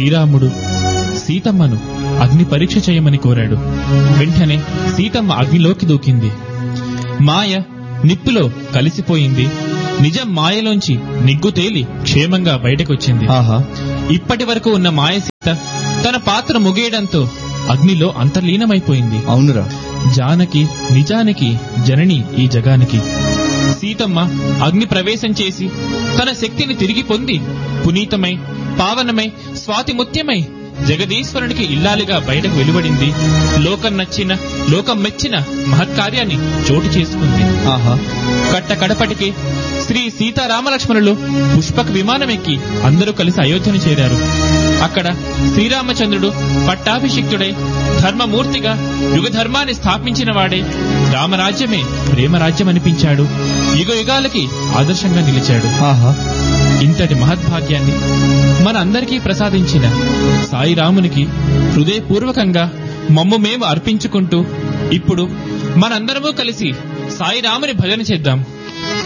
శ్రీరాముడు సీతమ్మను అగ్ని పరీక్ష చేయమని కోరాడు వెంటనే సీతమ్మ అగ్నిలోకి దూకింది మాయ నిప్పులో కలిసిపోయింది నిజం మాయలోంచి నిగ్గు తేలి క్షేమంగా బయటకొచ్చింది ఆహా ఇప్పటి వరకు ఉన్న మాయ సీత తన పాత్ర ముగియడంతో అగ్నిలో అంతర్లీనమైపోయింది అవునురా జానకి నిజానికి జనని ఈ జగానికి సీతమ్మ అగ్ని ప్రవేశం చేసి తన శక్తిని తిరిగి పొంది పునీతమై పావనమై స్వాతి ముత్యమై జగదీశ్వరునికి ఇల్లాలిగా బయటకు వెలువడింది లోకం నచ్చిన లోకం మెచ్చిన మహత్కార్యాన్ని చోటు చేసుకుంది ఆహా కట్ట కడపటికి శ్రీ సీతారామలక్ష్మణులు పుష్పక విమానం ఎక్కి అందరూ కలిసి అయోధ్యను చేరారు అక్కడ శ్రీరామచంద్రుడు పట్టాభిషిక్తుడై ధర్మమూర్తిగా యుగ ధర్మాన్ని స్థాపించిన వాడే రామరాజ్యమే ప్రేమరాజ్యం అనిపించాడు యుగ యుగాలకి ఆదర్శంగా నిలిచాడు ఆహా ఇంతటి మహద్భాగ్యాన్ని మన అందరికీ ప్రసాదించిన సాయిరామునికి హృదయపూర్వకంగా మమ్ము మేము అర్పించుకుంటూ ఇప్పుడు మనందరము కలిసి సాయిరాముని భజన చేద్దాం